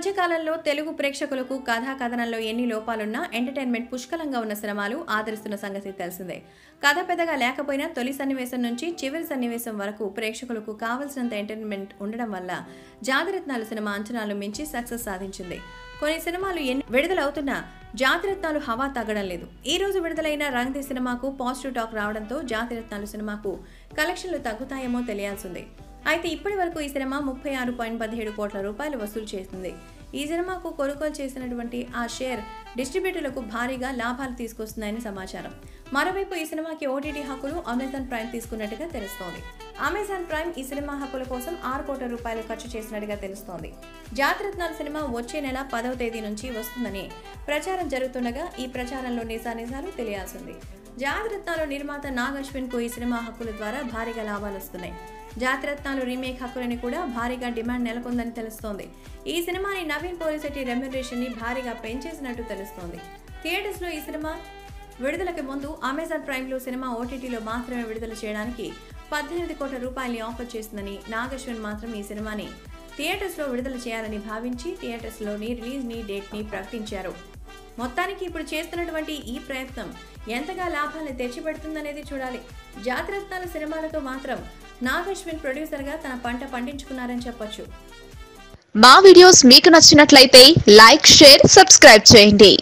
మధ్యకాలంలో తెలుగు ప్రేక్షకులకు కథా కథనంలో ఎన్ని లోపాలున్నా ఎంటర్టైన్మెంట్ పుష్కలంగా ఉన్న సినిమాలు ఆదరిస్తున్న సంగతి తెలిసిందే కథ పెద్దగా లేకపోయినా తొలి సన్నివేశం నుంచి చివరి సన్నివేశం వరకు ప్రేక్షకులకు కావలసినంత ఎంటర్టైన్మెంట్ ఉండడం వల్ల జాతిరత్నాలు సినిమా అంచనాలు మించి సక్సెస్ సాధించింది కొన్ని సినిమాలు ఎన్ని విడుదలవుతున్నా జాతిరత్నాలు హవా తగ్గడం లేదు ఈ రోజు విడుదలైన రంగది సినిమాకు పాజిటివ్ టాక్ రావడంతో జాతిరత్నాలు సినిమాకు కలెక్షన్లు తగ్గుతాయేమో తెలియాల్సిందే అయితే ఇప్పటి వరకు ఈ సినిమా ముప్పై ఆరు పాయింట్ పదిహేడు కోట్ల రూపాయలు వసూలు చేసింది ఈ సినిమాకు కొనుగోలు చేసినటువంటి ఆ షేర్ డిస్ట్రిబ్యూటర్లకు భారీగా లాభాలు తీసుకొస్తుందని సమాచారం మరోవైపు ఈ సినిమాకి ఓటీటీ హక్కులు అమెజాన్ ప్రైమ్ తీసుకున్నట్టుగా తెలుస్తోంది అమెజాన్ ప్రైమ్ ఈ సినిమా హక్కుల కోసం ఆరు కోట్ల రూపాయలు ఖర్చు చేసినట్టుగా తెలుస్తోంది జాతిరత్నాల సినిమా వచ్చే నెల పదవ తేదీ నుంచి వస్తుందని ప్రచారం జరుగుతుండగా ఈ ప్రచారంలో నిజానిజాలు తెలియాల్సింది జాతిరత్నాలు నిర్మాత నాగ్ అశ్విన్ కు ఈ సినిమా హక్కుల ద్వారా భారీగా లాభాలు వస్తున్నాయి జాతిరత్నాలు రీమేక్ హక్కులని కూడా భారీగా డిమాండ్ నెలకొందని తెలుస్తోంది ఈ సినిమాని నవీన్ పోలిశెట్టి రెమ్యునరేషన్ ని భారీగా పెంచేసినట్టు తెలుస్తోంది థియేటర్స్ లో ఈ సినిమా విడుదలకి ముందు అమెజాన్ ప్రైమ్ లో సినిమా ఓటీటీలో మాత్రమే విడుదల చేయడానికి పద్దెనిమిది కోట్ల రూపాయలని ఆఫర్ చేసిందని నాగశ్వన్ మాత్రం ఈ సినిమాని థియేటర్స్ లో విడుదల చేయాలని భావించి థియేటర్స్ లోని రిలీజ్ ని డేట్ ని ప్రకటించారు మొత్తానికి ఇప్పుడు చేస్తున్నటువంటి ఈ ప్రయత్నం ఎంతగా లాభాలను తెచ్చిపెడుతుందనేది చూడాలి జాతిరత్నాల సినిమాలతో మాత్రం నాగశ్విన్ ప్రొడ్యూసర్గా తన పంట పండించుకున్నారని చెప్పొచ్చు మా వీడియోస్ మీకు నచ్చినట్లయితే లైక్ షేర్ సబ్స్క్రైబ్ చేయండి